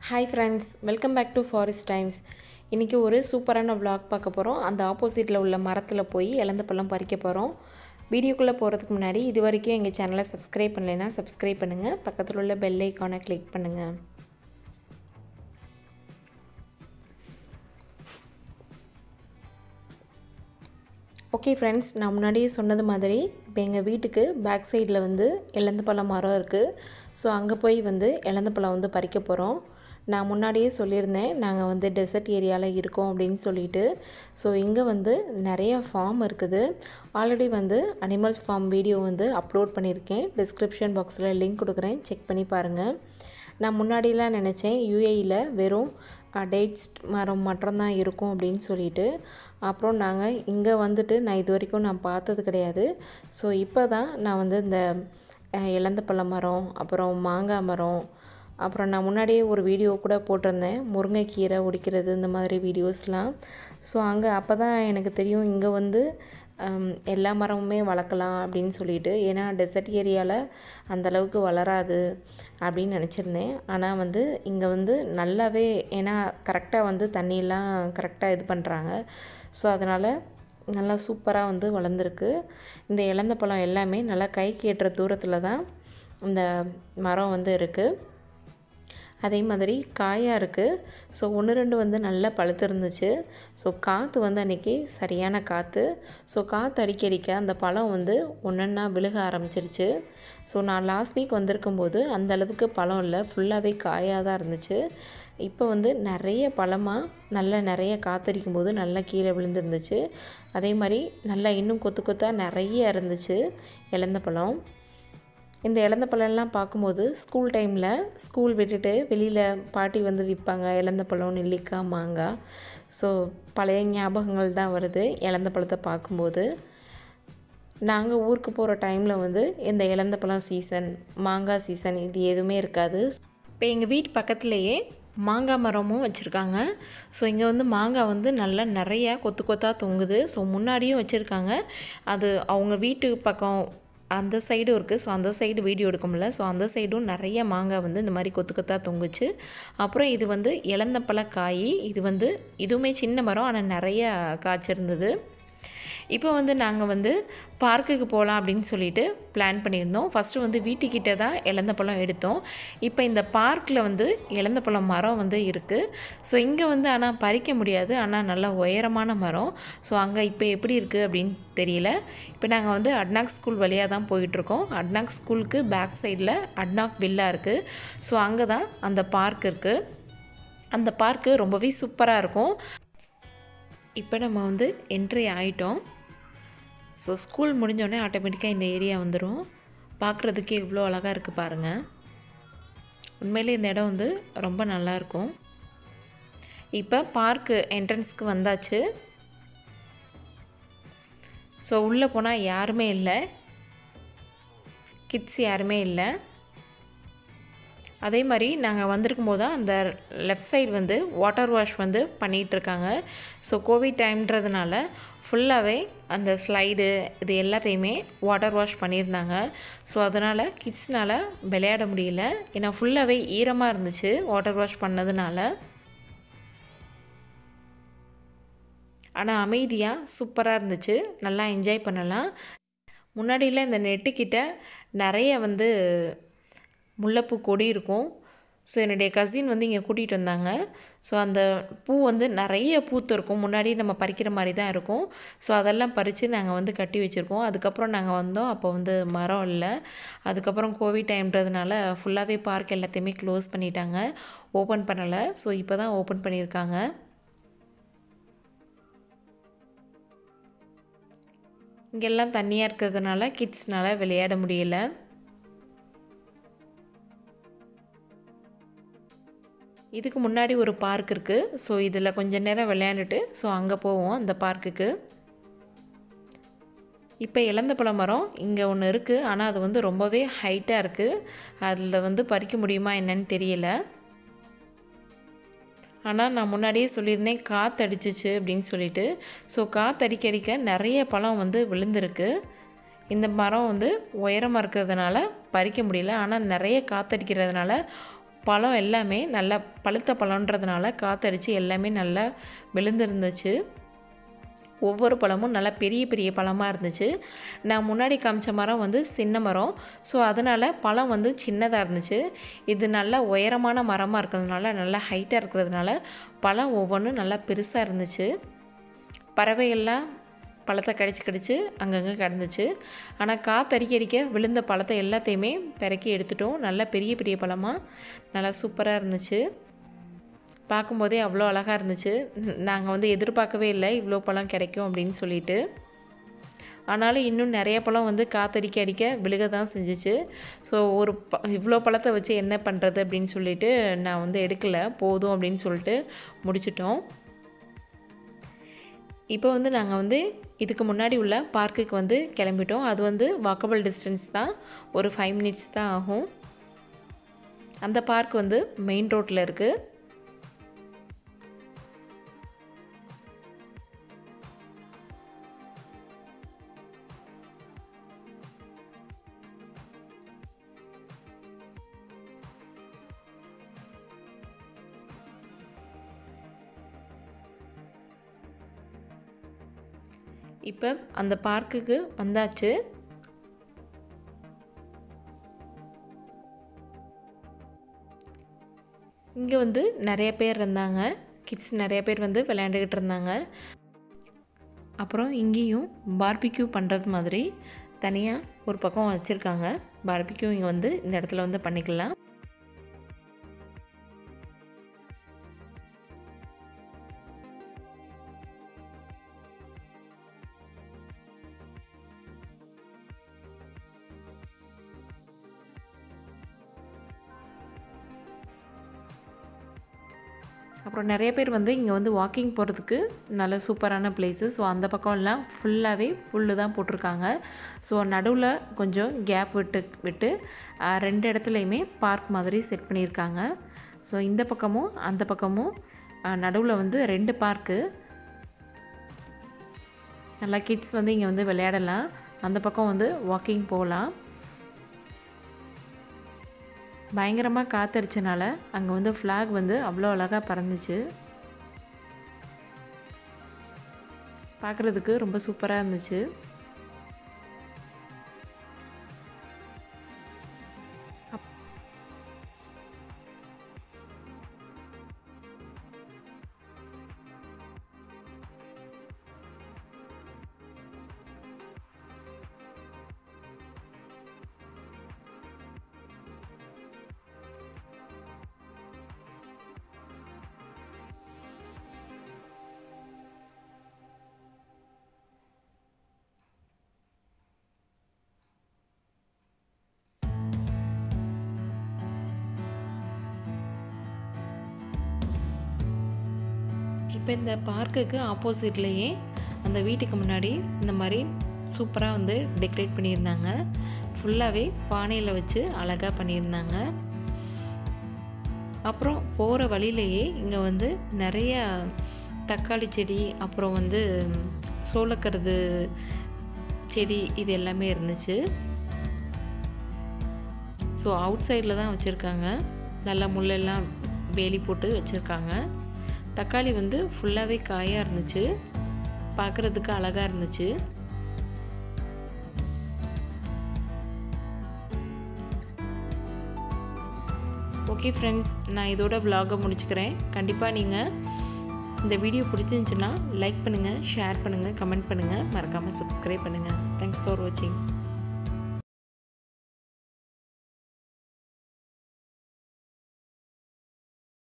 hi friends welcome back to forest times இன்றைக்கி ஒரு சூப்பரான vlog பார்க்க போகிறோம் அந்த ஆப்போசிட்டில் உள்ள மரத்தில் போய் இழந்த பழம் பறிக்க போகிறோம் வீடியோக்குள்ளே போகிறதுக்கு முன்னாடி இது வரைக்கும் எங்கள் சேனலை சப்ஸ்கிரைப் பண்ணலைன்னா சப்ஸ்கிரைப் பண்ணுங்கள் பக்கத்தில் உள்ள பெல் ஐக்கானை கிளிக் பண்ணுங்கள் ஓகே ஃப்ரெண்ட்ஸ் நான் முன்னாடியே சொன்னது மாதிரி இப்போ எங்கள் வீட்டுக்கு பேக் சைடில் வந்து இலந்த பழம் மரம் இருக்குது ஸோ அங்கே போய் வந்து இலந்த பழம் வந்து பறிக்க போகிறோம் நான் முன்னாடியே சொல்லியிருந்தேன் நாங்கள் வந்து டெசர்ட் ஏரியாவில் இருக்கோம் அப்படின்னு சொல்லிட்டு ஸோ இங்கே வந்து நிறைய ஃபார்ம் இருக்குது ஆல்ரெடி வந்து அனிமல்ஸ் ஃபார்ம் வீடியோ வந்து அப்லோட் பண்ணியிருக்கேன் டிஸ்கிரிப்ஷன் பாக்ஸில் லிங்க் கொடுக்குறேன் செக் பண்ணி பாருங்கள் நான் முன்னாடிலாம் நினச்சேன் யூஏயில் வெறும் டேட்ஸ் மரம் மட்டும்தான் இருக்கும் அப்படின்னு சொல்லிட்டு அப்புறம் நாங்கள் இங்கே வந்துட்டு நான் இது வரைக்கும் நான் பார்த்தது கிடையாது ஸோ இப்போ தான் நான் வந்து இந்த அஹ், இலந்த பழ மரம் அப்புறம் மாங்காய் மரம் அப்புறம் நான் முன்னாடியே ஒரு வீடியோ கூட போட்டிருந்தேன் முருங்கைக்கீரை ஒடிக்கிறது இந்த மாதிரி வீடியோஸ்லாம் ஸோ அங்கே அப்போ தான் எனக்கு தெரியும் இங்கே வந்து ஹம், எல்லா மரமுமே வளர்க்கலாம் அப்படின்னு சொல்லிட்டு ஏன்னா டெசர்ட் ஏரியாவில் அந்தளவுக்கு வளராது அப்படின்னு நினச்சிருந்தேன் ஆனால் வந்து இங்கே வந்து நல்லாவே ஏன்னா கரெக்டாக வந்து தண்ணியெல்லாம் கரெக்டாக இது பண்ணுறாங்க ஸோ அதனால் நல்லா சூப்பராக வந்து வளர்ந்துருக்கு இந்த இலந்த பழம் எல்லாமே நல்லா கைக்கு எட்டுற தூரத்தில் தான் இந்த மரம் வந்து இருக்குது அதே மாதிரி காயாக இருக்குது ஸோ ஒன்று ரெண்டு வந்து நல்லா பழுத்து இருந்துச்சு ஸோ காற்று வந்து அன்றைக்கி சரியான காற்று ஸோ காற்று அடிக்க அடிக்க அந்த பழம் வந்து ஒன்றொன்னா விழுக ஆரம்பிச்சிருச்சு ஸோ நான் லாஸ்ட் வீக் வந்திருக்கும்போது அந்த அளவுக்கு பழம் இல்லை ஃபுல்லாகவே காயாக தான் இருந்துச்சு இப்போ வந்து நிறைய பழமாக நல்லா நிறைய காத்தடிக்கும் போது நல்லா கீழே விழுந்துருந்துச்சு அதே மாதிரி நல்லா இன்னும் கொத்து கொத்தாக நிறைய இருந்துச்சு இழந்த பழம் இந்த இழந்த பழம்லாம் பார்க்கும்போது ஸ்கூல் டைமில் ஸ்கூல் விட்டுட்டு வெளியில் பாட்டி வந்து விற்பாங்க இழந்த பழம் நெல்லிக்காய் மாங்காய் ஸோ பழைய ஞாபகங்கள் தான் வருது இழந்த பழத்தை பார்க்கும்போது நாங்கள் ஊருக்கு போகிற டைமில் வந்து இந்த இழந்த பழம் சீசன் மாங்காய் சீசன் இது எதுவுமே இருக்காது இப்போ எங்கள் வீட்டு பக்கத்துலேயே மாங்காய் மரமும் வச்சுருக்காங்க ஸோ இங்கே வந்து மாங்காய் வந்து நல்லா நிறையா கொத்து கொத்தாக தொங்குது ஸோ முன்னாடியும் வச்சுருக்காங்க அது அவங்க வீட்டு பக்கம் அந்த சைடும் இருக்குது ஸோ அந்த சைடு வீடியோ எடுக்க முடியல ஸோ அந்த சைடும் நிறைய மாங்காய் வந்து இந்த மாதிரி கொத்து கொத்தாக தொங்குச்சு அப்புறம் இது வந்து இளந்த பழ காய் இது வந்து இதுவுமே சின்ன மரம் ஆனால் நிறைய காய்ச்சிருந்தது இப்போ வந்து நாங்கள் வந்து பார்க்குக்கு போகலாம் அப்படின்னு சொல்லிட்டு பிளான் பண்ணியிருந்தோம் ஃபஸ்ட்டு வந்து வீட்டுக்கிட்ட தான் இழந்த பழம் எடுத்தோம் இப்போ இந்த பார்க்கில் வந்து இழந்த பழம் மரம் வந்து இருக்குது ஸோ இங்கே வந்து ஆனால் பறிக்க முடியாது ஆனால் நல்லா உயரமான மரம் ஸோ அங்கே இப்போ எப்படி இருக்குது அப்படின்னு தெரியல இப்போ நாங்கள் வந்து அட்னாக் ஸ்கூல் வழியாக தான் போயிட்டுருக்கோம் அட்னாக் ஸ்கூலுக்கு பேக் சைடில் அட்னாக் வில்லா இருக்குது ஸோ அங்கே தான் அந்த பார்க் இருக்குது அந்த பார்க்கு ரொம்பவே சூப்பராக இருக்கும் இப்போ நம்ம வந்து என்ட்ரி ஆகிட்டோம் ஸோ ஸ்கூல் முடிஞ்சோடனே ஆட்டோமேட்டிக்காக இந்த ஏரியா வந்துடும் பார்க்குறதுக்கே இவ்வளோ அழகாக இருக்குது பாருங்கள் உண்மையிலே இந்த இடம் வந்து ரொம்ப நல்லாயிருக்கும் இப்போ பார்க்கு என்ட்ரன்ஸ்க்கு வந்தாச்சு ஸோ உள்ளே போனால் யாருமே இல்லை கிட்ஸ் யாருமே இல்லை அதே மாதிரி நாங்கள் வந்திருக்கும் போது தான் அந்த லெஃப்ட் சைடு வந்து வாட்டர் வாஷ் வந்து பண்ணிகிட்டு இருக்காங்க ஸோ கோவிட் டைம்ன்றதுனால ஃபுல்லாகவே அந்த ஸ்லைடு இது எல்லாத்தையுமே வாட்டர் வாஷ் பண்ணியிருந்தாங்க ஸோ அதனால் கிட்ஸ்னால் விளையாட முடியல ஏன்னா ஃபுல்லாகவே ஈரமாக இருந்துச்சு வாட்டர் வாஷ் பண்ணதுனால ஆனால் அமைதியாக சூப்பராக இருந்துச்சு நல்லா என்ஜாய் பண்ணலாம் முன்னாடியில் இந்த நெட்டுக்கிட்ட நிறைய வந்து முல்லைப்பூ கொடி இருக்கும் ஸோ என்னுடைய கசின் வந்து இங்கே கூட்டிகிட்டு வந்தாங்க ஸோ அந்த பூ வந்து நிறைய பூத்து இருக்கும் முன்னாடி நம்ம பறிக்கிற மாதிரி தான் இருக்கும் ஸோ அதெல்லாம் பறித்து நாங்கள் வந்து கட்டி வச்சுருக்கோம் அதுக்கப்புறம் நாங்கள் வந்தோம் அப்போ வந்து மரம் இல்லை அதுக்கப்புறம் கோவிட் டைம்ன்றதுனால ஃபுல்லாகவே பார்க் எல்லாத்தையுமே க்ளோஸ் பண்ணிட்டாங்க ஓப்பன் பண்ணலை ஸோ இப்போ தான் ஓப்பன் பண்ணியிருக்காங்க இங்கெல்லாம் தண்ணியாக இருக்கிறதுனால கிட்ஸ்னால் விளையாட முடியல இதுக்கு முன்னாடி ஒரு பார்க் இருக்குது ஸோ இதில் கொஞ்ச நேரம் விளையாண்டுட்டு ஸோ அங்கே போவோம் அந்த பார்க்குக்கு இப்போ இழந்த பழ மரம் இங்கே ஒன்று இருக்குது ஆனால் அது வந்து ரொம்பவே ஹைட்டாக இருக்குது அதில் வந்து பறிக்க முடியுமா என்னன்னு தெரியல ஆனால் நான் முன்னாடியே சொல்லியிருந்தேன் காற்று அடிச்சிச்சு அப்படின்னு சொல்லிட்டு ஸோ காற்று அடிக்க அடிக்க நிறைய பழம் வந்து விழுந்திருக்கு இந்த மரம் வந்து உயரமாக இருக்கிறதுனால பறிக்க முடியல ஆனால் நிறைய காற்றடிக்கிறதுனால பழம் எல்லாமே நல்லா பழுத்த பழன்றதுனால காற்றடிச்சு எல்லாமே நல்லா விழுந்துருந்துச்சு ஒவ்வொரு பழமும் நல்லா பெரிய பெரிய பழமாக இருந்துச்சு நான் முன்னாடி காமிச்ச மரம் வந்து சின்ன மரம் ஸோ அதனால் பழம் வந்து சின்னதாக இருந்துச்சு இது நல்லா உயரமான மரமாக இருக்கிறதுனால நல்லா ஹைட்டாக இருக்கிறதுனால பழம் ஒவ்வொன்றும் நல்லா பெருசாக இருந்துச்சு பறவைகள்லாம் பழத்தை கடிச்சு கடிச்சு அங்கங்கே கிடந்துச்சு ஆனால் காற்றடிக்க அடிக்க விழுந்த பழத்தை எல்லாத்தையுமே பிறக்கி எடுத்துட்டோம் நல்லா பெரிய பெரிய பழமாக நல்லா சூப்பராக இருந்துச்சு பார்க்கும்போதே அவ்வளோ அழகாக இருந்துச்சு நாங்கள் வந்து எதிர்பார்க்கவே இல்லை இவ்வளோ பழம் கிடைக்கும் அப்படின்னு சொல்லிட்டு ஆனாலும் இன்னும் நிறைய பழம் வந்து காற்றடிக்க அடிக்க விழுக தான் செஞ்சிச்சு ஸோ ஒரு ப இவ்வளோ பழத்தை வச்சு என்ன பண்ணுறது அப்படின்னு சொல்லிட்டு நான் வந்து எடுக்கலை போதும் அப்படின்னு சொல்லிட்டு முடிச்சிட்டோம் இப்போ வந்து நாங்கள் வந்து இதுக்கு முன்னாடி உள்ள பார்க்குக்கு வந்து கிளம்பிட்டோம் அது வந்து வாக்கபிள் டிஸ்டன்ஸ் தான் ஒரு ஃபைவ் மினிட்ஸ் தான் ஆகும் அந்த பார்க் வந்து மெயின் ரோட்டில் இருக்குது இப்போ அந்த பார்க்குக்கு வந்தாச்சு இங்கே வந்து நிறைய பேர் இருந்தாங்க கிட்ஸ் நிறைய பேர் வந்து விளையாண்டுக்கிட்டு இருந்தாங்க அப்புறம் இங்கேயும் பார்பிக்யூ பண்ணுறது மாதிரி தனியாக ஒரு பக்கம் வச்சுருக்காங்க பார்பிக்யூ இங்கே வந்து இந்த இடத்துல வந்து பண்ணிக்கலாம் அப்புறம் நிறைய பேர் வந்து இங்கே வந்து வாக்கிங் போகிறதுக்கு நல்ல சூப்பரான பிளேஸு ஸோ அந்த பக்கம் எல்லாம் ஃபுல்லாகவே புல் தான் போட்டிருக்காங்க ஸோ நடுவில் கொஞ்சம் கேப் விட்டு விட்டு ஆஹ், ரெண்டு இடத்துலையுமே பார்க் மாதிரி செட் பண்ணியிருக்காங்க ஸோ இந்த பக்கமும் அந்த பக்கமும் நடுவில் வந்து ரெண்டு பார்க்கு நல்லா கிட்ஸ் வந்து இங்கே வந்து விளையாடலாம் அந்த பக்கம் வந்து வாக்கிங் போகலாம் பயங்கரமாக காத்தடிச்சனால அங்கே வந்து ஃப்ளாக் வந்து அவ்வளோ அழகாக பறந்துச்சு பார்க்குறதுக்கு ரொம்ப சூப்பராக இருந்துச்சு இப்போ இந்த பார்க்குக்கு ஆப்போசிட்லேயே அந்த வீட்டுக்கு முன்னாடி இந்த மாதிரி சூப்பராக வந்து டெக்கரேட் பண்ணியிருந்தாங்க ஃபுல்லாகவே பானையில் வச்சு அழகாக பண்ணியிருந்தாங்க அப்புறம் போகிற வழியிலேயே இங்கே வந்து நிறைய தக்காளி செடி அப்புறம் வந்து சோளக்கருது செடி இது எல்லாமே இருந்துச்சு ஸோ அவுட் சைடில் தான் வச்சுருக்காங்க நல்லா முள்ளெல்லாம் வேலி போட்டு வச்சுருக்காங்க தக்காளி வந்து ஃபுல்லாகவே காயாக இருந்துச்சு பார்க்குறதுக்கு அழகாக இருந்துச்சு ஓகே ஃப்ரெண்ட்ஸ் நான் இதோட vlog-அ முடிச்சுக்கிறேன் கண்டிப்பாக நீங்கள் இந்த வீடியோ பிடிச்சிருந்துச்சுன்னா லைக் பண்ணுங்கள் ஷேர் பண்ணுங்கள் கமெண்ட் பண்ணுங்கள் மறக்காமல் சப்ஸ்கிரைப் பண்ணுங்கள் தேங்க்ஸ் ஃபார் வாட்சிங்